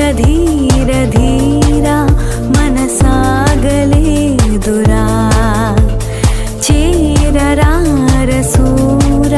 ధీర ధీర మనసాగలేదురా చేరరార సూర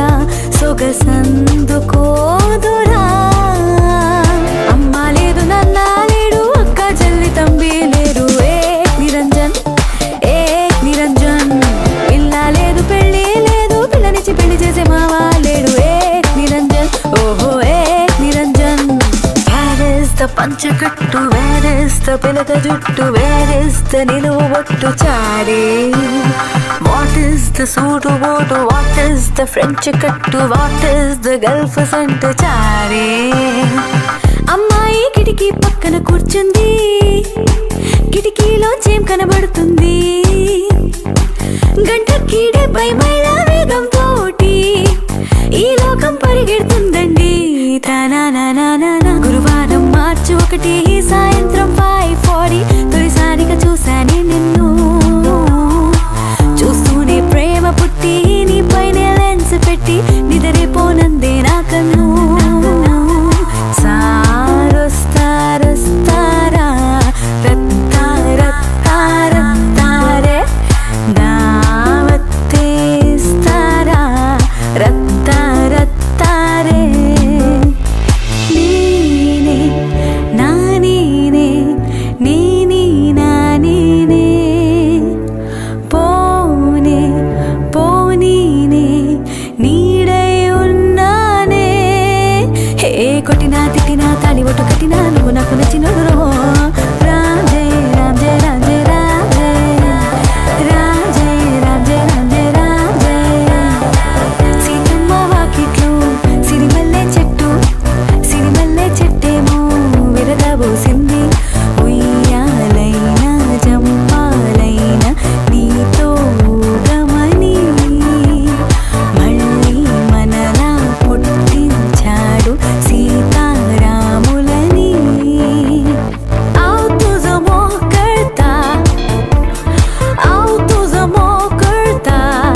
సొగసందుకోదురా అమ్మ లేదు నాన్న లేడు అక్క చెల్లి తంబి లేరు ఏ నిరంజన్ ఏ నిరంజన్ పిల్ల లేదు పెళ్ళి లేదు పిల్లనిచ్చి పెళ్లి చేసే మావా లేడు ఏ నిరంజన్ ఓహో ఏ నిరంజన్ వేరేస్త పంచకట్టు వేరేస్త పిలక జుట్టు వేరేస్త నిలువు బొట్టు చారి what is the suit boot what is the French cut what is the gulf సంట చారి అమ్మాయి కిటికీ పక్కన కూర్చుంది కిటికీలో చేం కనబడుతుంది గంట డెబ్బై మైళ్ళ వేగం తోటి ఈ లోకం పరిగెడుతుందండి తనానానానానా. గురువారం మార్చి ఒకటి సాయంత్రం ఫైవ్ ఫార్టీ తొలిసారిగా చూశానే నిన్ను చూస్తూనే ప్రేమ పుట్టి నీ పైన లెన్స్ పెట్టి నిదరిపోనందే నా కన్ను సారొస్తారొస్తారా రత్తా రత్తా రత్తారే దావత్తేస్తారా రత్తా రత్తారే నీనే నా నీనే నీనీ నా నీనే పోనే పోనీనే నీడై ఉన్నానే హే కొట్టినా తిట్టినా తాళి ఒట్టు కట్టినా నువ్వు నాకు నచ్చినడు రో రాజే రాజే రాజే రాజే రాజే రాజే రాజే రాజే సీతమ్మ వాకిట్లో సిరిమల్లె చెట్టు సిరిమల్లె చెట్టేమో విరగబోసింది ఉయ్యాలైనా జంపాలైనా నీతో గమని మళ్ళీ మనలా పుట్టించాడు సీతారాములని అవుతుజమో కర్తా అవుతుజమో కర్తా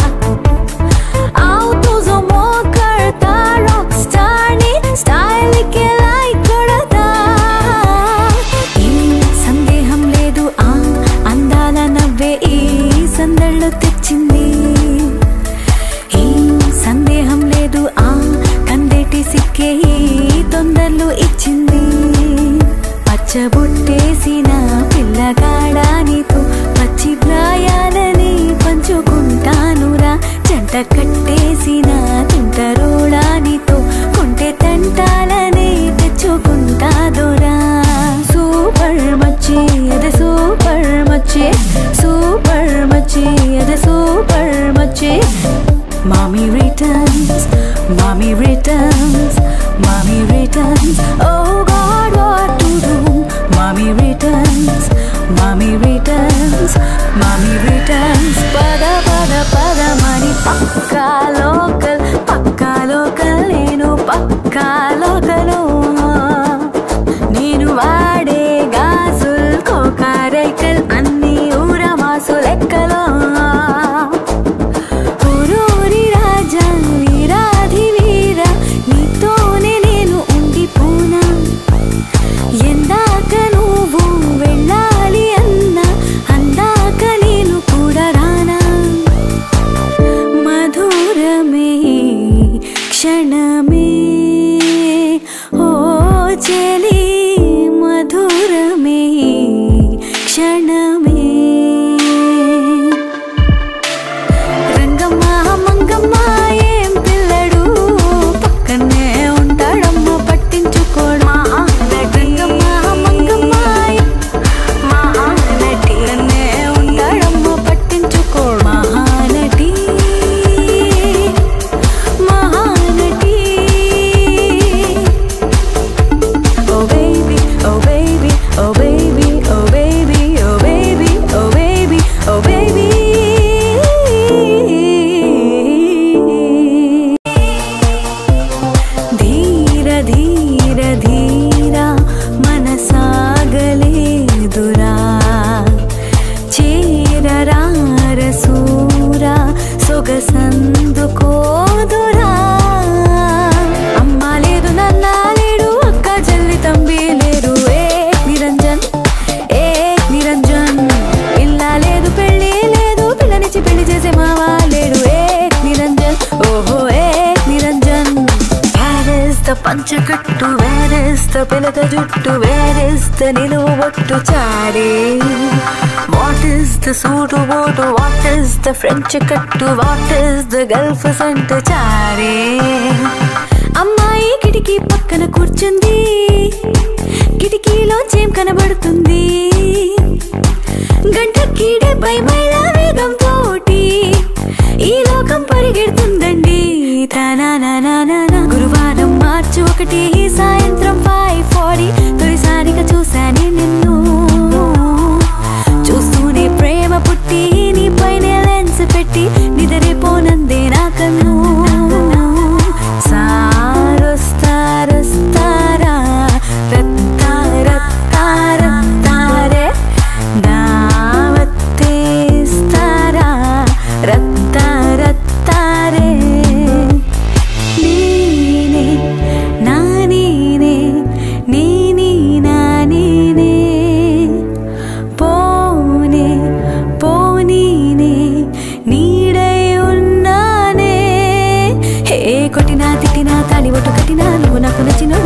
అవుతుజమో కర్తా రాక్ స్టార్ని స్టైల్కి లైక్ కొడతా ఈ సందేహం లేదు ఆ అందాల నవ్వే ఈ సందళ్ళు తెచ్చింది ఈ సందేహం లేదు ఆ కందేటి సిక్కే ఈ తొందరలు ఇచ్చింది పచ్చబొట్టేసిన పిల్లగాడా నీతో పచ్చి ప్రాయాలని పంచుకుంటానురా జంట కట్టేసిన తుంటరోడా నీతో కొంటె తంటాలని తెచ్చుకుంటాదోరా సూపర్ మచ్చి అదే సూపర్ మచ్చి సూపర్ మచ్చి అదే సూపర్ మచ్చి Mommy returns, mommy returns, mommy returns. Oh God, what to do? Mommy returns, mommy returns, mommy returns. Pada pada pada mani pakka local, pakka local నేను పక్కా లోకలు నేను వాడే గాసుల్ కోకారైకల్ అన్ని ఊరమాసు లెక్కలో ఊరూరి రాజా వీరాధి వీర నీతోనే నేను ఉండిపోనా ఎందాక నువ్వు వెళ్ళాలి అన్నా అందాక నేను కూడా రానా మధురమే క్షణమే ఓ చెలి మధురమే క్షణమే రంగమ్మ మంగమ్మ ఏం పిల్లడు పక్కనే ఉంటాడమ్మ పట్టించుకోడు రంగమ్మ మంగమ్మ మహానటి పక్కనే ఉంటాడమ్మ పట్టించుకోడు Mahanati Mahanati Oh baby, oh baby, oh baby, oh baby, oh baby, oh baby, oh baby. ధీర ధీర ధీర మనసాగలేదురా చేరరార సూర సొగసందుకోదురా అమ్మ లేదు నాన్న లేడు అక్క చెల్లి తంబి లేరు ఏ పంచకట్టు వేరేస్త పిలక జుట్టు వేరేస్త నిలువు బొట్టు చారే what is the suit boot what is the French cut what is the gulf సంట చారే అమ్మాయి కిటికీ పక్కన కూర్చుంది కిటికీలో చేం కనబడుతుంది గంట కీడే పై మైల వేగం తోటి ఈ లోకం పరిగెడుతుందండి తానానానానానా. గురువారం మార్చి ఒకటి సాయంత్రం ఫైవ్ ఫార్టీ తొలిసారిగా చూశానే నిన్ను చూస్తూనే ప్రేమ పుట్టి నీ పైన లెన్స్ పెట్టి నిదరిపోనందే నా కన్ను సారొస్తారొస్తారా రత్తారత్తారత్తారే దావత్తేస్తారా రత్తారత్తారే నీనే నా నీనే నీనీ నా నీనే పోనే పోనీనే నీడై ఉన్నానే హే కొట్టినా తిట్టినా తాళి ఒట్టు కట్టినా నువ్వు నాకు నచ్చిన